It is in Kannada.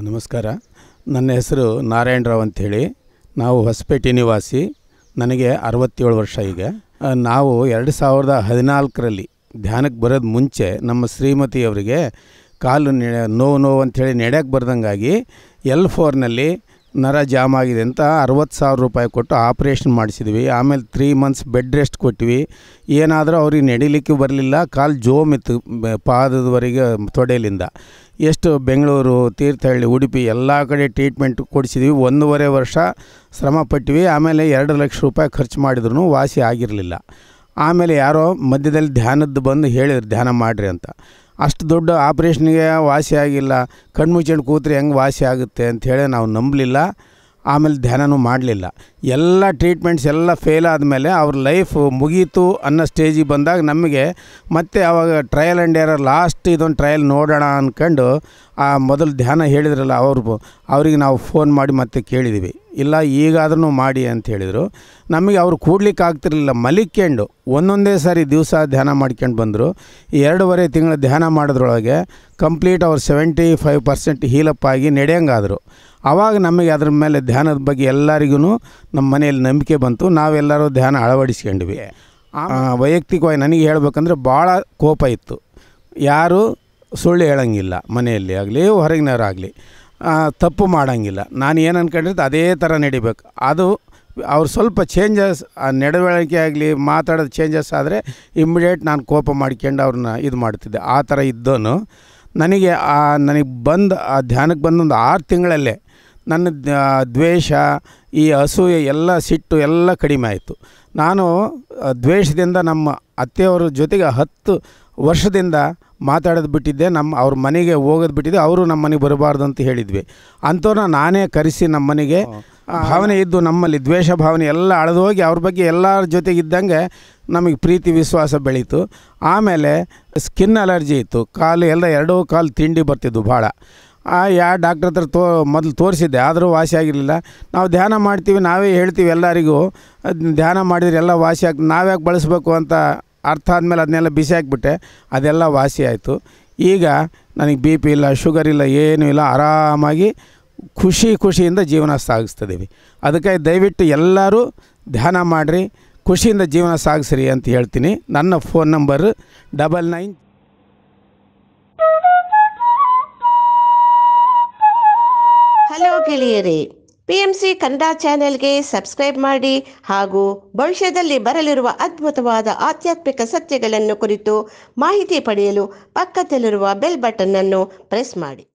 ನಮಸ್ಕಾರ ನನ್ನ ಹೆಸರು ನಾರಾಯಣರಾವ್ ಅಂಥೇಳಿ ನಾವು ಹೊಸಪೇಟೆ ನಿವಾಸಿ ನನಗೆ ಅರವತ್ತೇಳು ವರ್ಷ ಈಗ ಆ, ನಾವು ಎರಡು ಸಾವಿರದ ಹದಿನಾಲ್ಕರಲ್ಲಿ ಧ್ಯಾನಕ್ಕೆ ಬರೋದು ಮುಂಚೆ ನಮ್ಮ ಶ್ರೀಮತಿಯವರಿಗೆ ಕಾಲು ನೆ ನೋವು ನೋವು ಅಂಥೇಳಿ ನಡೆಯಕ್ಕೆ ಬರ್ದಂಗಾಗಿ ಎಲ್ ಫೋರ್ನಲ್ಲಿ ನರ ಜಾಮ್ ಆಗಿದೆ ಅಂತ ಅರವತ್ತು ಸಾವಿರ ರೂಪಾಯಿ ಕೊಟ್ಟು ಆಪ್ರೇಷನ್ ಮಾಡಿಸಿದ್ವಿ ಆಮೇಲೆ ತ್ರೀ ಮಂತ್ಸ್ ಬೆಡ್ ರೆಸ್ಟ್ ಕೊಟ್ವಿ ಏನಾದರೂ ಅವ್ರಿಗೆ ನಡಿಲಿಕ್ಕೆ ಬರಲಿಲ್ಲ ಕಾಲು ಜೋಮ್ ಇತ್ತು ಬ- ಪಾದದವರೆಗೆ ತೊಡೆಯಲಿಂದ ಎಷ್ಟು ಬೆಂಗಳೂರು ತೀರ್ಥಹಳ್ಳಿ ಉಡುಪಿ ಎಲ್ಲ ಕಡೆ ಟ್ರೀಟ್ಮೆಂಟ್ ಕೊಡಿಸಿದ್ವಿ ಒಂದೂವರೆ ವರ್ಷ ಶ್ರಮ ಪಟ್ವಿ ಆಮೇಲೆ ಎರಡು ಲಕ್ಷ ರೂಪಾಯಿ ಖರ್ಚು ಮಾಡಿದ್ರು ವಾಸಿ ಆಗಿರಲಿಲ್ಲ ಆಮೇಲೆ ಯಾರೋ ಮಧ್ಯದಲ್ಲಿ ಧ್ಯಾನದ್ದು ಬಂದು ಹೇಳಿದ್ರು ಧ್ಯಾನ ಮಾಡಿರಿ ಅಂತ ಅಷ್ಟು ದೊಡ್ಡ ಆಪ್ರೇಷನ್ಗೆ ವಾಸಿ ಆಗಿಲ್ಲ ಕಣ್ಣು ಮುಚ್ಕೊಂಡು ಕೂತ್ರೆ ಹೆಂಗೆ ವಾಸಿ ಆಗುತ್ತೆ ಅಂಥೇಳಿ ನಾವು ನಂಬಲಿಲ್ಲ ಆಮೇಲೆ ಧ್ಯಾನನೂ ಮಾಡಲಿಲ್ಲ ಎಲ್ಲ ಟ್ರೀಟ್ಮೆಂಟ್ಸ್ ಎಲ್ಲ ಫೇಲ್ ಆದಮೇಲೆ ಅವ್ರ ಲೈಫ್ ಮುಗೀತು ಅನ್ನೋ ಸ್ಟೇಜಿಗೆ ಬಂದಾಗ ನಮಗೆ ಮತ್ತೆ ಆವಾಗ ಟ್ರಯಲ್ ಆ್ಯಂಡ್ ಎರರ್ ಲಾಸ್ಟ್ ಇದೊಂದು ಟ್ರಯಲ್ ನೋಡೋಣ ಅಂದ್ಕೊಂಡು ಆ ಮೊದಲು ಧ್ಯಾನ ಹೇಳಿದ್ರಲ್ಲ ಅವ್ರು ಅವ್ರಿಗೆ ನಾವು ಫೋನ್ ಮಾಡಿ ಮತ್ತೆ ಕೇಳಿದ್ವಿ ಇಲ್ಲ ಈಗಾದ್ರೂ ಮಾಡಿ ಅಂತ ಹೇಳಿದರು ನಮಗೆ ಅವ್ರು ಕೂಡ್ಲಿಕ್ಕೆ ಆಗ್ತಿರ್ಲಿಲ್ಲ ಮಲಿಕ್ಕೊಂಡು ಒಂದೊಂದೇ ಸಾರಿ ದಿವಸ ಧ್ಯಾನ ಮಾಡ್ಕೊಂಡು ಬಂದರು ಎರಡೂವರೆ ತಿಂಗಳ ಧ್ಯಾನ ಮಾಡೋದ್ರೊಳಗೆ ಕಂಪ್ಲೀಟ್ ಅವ್ರು ಸೆವೆಂಟಿ ಫೈವ್ ಪರ್ಸೆಂಟ್ ಹೀಲಪ್ ಆಗಿ ನಡೆಯಂಗಾದರು ಆವಾಗ ನಮಗೆ ಅದ್ರ ಮೇಲೆ ಧ್ಯಾನದ ಬಗ್ಗೆ ಎಲ್ಲರಿಗೂ ನಮ್ಮ ಮನೆಯಲ್ಲಿ ನಂಬಿಕೆ ಬಂತು ನಾವೆಲ್ಲರೂ ಧ್ಯಾನ ಅಳವಡಿಸ್ಕೊಂಡ್ವಿ ಆ, ವೈಯಕ್ತಿಕವಾಗಿ ನನಗೆ ಹೇಳ್ಬೇಕಂದ್ರೆ ಭಾಳ ಕೋಪ ಇತ್ತು ಯಾರು ಸುಳ್ಳು ಹೇಳಂಗಿಲ್ಲ ಮನೆಯಲ್ಲಿ ಆಗಲಿ ಹೊರಗಿನವರಾಗಲಿ ತಪ್ಪು ಮಾಡೋಂಗಿಲ್ಲ ನಾನು ಏನು ಅನ್ಕೊಂಡಿರ್ತೆ ಅದೇ ಥರ ನಡಿಬೇಕು ಅದು ಅವ್ರು ಸ್ವಲ್ಪ ಚೇಂಜಸ್ ಆ ನಡವಳಿಕೆ ಆಗಲಿ ಮಾತಾಡೋದು ಚೇಂಜಸ್ ಆದರೆ ಇಮ್ಮಿಡಿಯೇಟ್ ನಾನು ಕೋಪ ಮಾಡ್ಕೊಂಡು ಅವ್ರನ್ನ ಇದು ಮಾಡ್ತಿದ್ದೆ ಆ ಥರ ಇದ್ದೋನು ನನಗೆ ಆ ನನಗೆ ಬಂದು ಆ ಧ್ಯಾನಕ್ಕೆ ಬಂದೊಂದು ಆರು ತಿಂಗಳಲ್ಲೇ ನನ್ನ ದ- ದ್ವೇಷ ಈ ಅಸೂಯೆ ಎಲ್ಲ ಸಿಟ್ಟು ಎಲ್ಲ ಕಡಿಮೆ ಆಯಿತು ನಾನು ಆ, ದ್ವೇಷದಿಂದ ನಮ್ಮ ಅತ್ತೆಯವ್ರ ಜೊತೆಗೆ ಹತ್ತು ವರ್ಷದಿಂದ ಮಾತಾಡೋದು ಬಿಟ್ಟಿದ್ದೆ ನಮ್ಮ ಅವ್ರ ಮನೆಗೆ ಹೋಗೋದು ಬಿಟ್ಟಿದ್ದೆ ಅವರು ನಮ್ಮ ಮನೆಗೆ ಬರಬಾರ್ದು ಅಂತ ಹೇಳಿದ್ವಿ ಅಂಥವ್ರನ್ನ ನಾನೇ ಕರೆಸಿ ನಮ್ಮ ಮನೆಗೆ ಆ, ಭಾವನೆ ಇದ್ದು ನಮ್ಮಲ್ಲಿ ದ್ವೇಷ ಭಾವನೆ ಎಲ್ಲ ಅಳೆದು ಹೋಗಿ ಅವ್ರ ಬಗ್ಗೆ ಎಲ್ಲರ ಜೊತೆಗೆ ಇದ್ದಂಗೆ ನಮಗೆ ಪ್ರೀತಿ ವಿಶ್ವಾಸ ಬೆಳೀತು ಆಮೇಲೆ ಸ್ಕಿನ್ ಅಲರ್ಜಿ ಇತ್ತು ಕಾಲು ಎಲ್ಲ ಎರಡೂ ಕಾಲು ತಿಂಡಿ ಬರ್ತಿದ್ವು ಭಾಳ ಆ ಯಾ ಡಾಕ್ಟ್ರ್ ಹತ್ರ ತೋ ಮೊದಲು ತೋರಿಸಿದ್ದೆ ಆದರೂ ವಾಸಿ ಆಗಿರಲಿಲ್ಲ ನಾವು ಧ್ಯಾನ ಮಾಡ್ತೀವಿ ನಾವೇ ಹೇಳ್ತೀವಿ ಎಲ್ಲರಿಗೂ ಅದ್ ಧ್ಯಾನ ಮಾಡಿದ್ರೆ ಎಲ್ಲ ವಾಸಿ ಆಗ್ತದೆ ನಾವ್ಯಾಕೆ ಬಳಸಬೇಕು ಅಂತ ಅರ್ಥ ಆದಮೇಲೆ ಅದನ್ನೆಲ್ಲ ಬಿಸಿ ಹಾಕ್ಬಿಟ್ಟೆ ಅದೆಲ್ಲ ವಾಸಿ ಆಯಿತು ಈಗ ನನಗೆ ಬಿ ಪಿ ಇಲ್ಲ ಶುಗರ್ ಇಲ್ಲ ಏನೂ ಇಲ್ಲ ಆರಾಮಾಗಿ ಖುಷಿ ಖುಷಿಯಿಂದ ಜೀವನ ಸಾಗಿಸ್ತಿದ್ದೀವಿ ಅದಕ್ಕೆ ದಯವಿಟ್ಟು ಎಲ್ಲರೂ ಧ್ಯಾನ ಮಾಡಿರಿ ಖುಷಿಯಿಂದ ಜೀವನ ಸಾಗಿಸ್ರಿ ಅಂತ ಹೇಳ್ತೀನಿ ನನ್ನ phone number double nine hello ಗೆಳೆಯರೇ ಪಿ ಎಂ ಸಿ ಕನ್ನಡ ಚಾನೆಲ್ಗೆ ಸಬ್ಸ್ಕ್ರೈಬ್ ಮಾಡಿ ಹಾಗೂ ಭವಿಷ್ಯದಲ್ಲಿ ಬರಲಿರುವ ಅದ್ಭುತವಾದ ಆಧ್ಯಾತ್ಮಿಕ ಸತ್ಯಗಳನ್ನು ಕುರಿತು ಮಾಹಿತಿ ಪಡೆಯಲು ಪಕ್ಕದಲ್ಲಿರುವ ಬೆಲ್ ಬಟನ್ ಅನ್ನು ಪ್ರೆಸ್ ಮಾಡಿ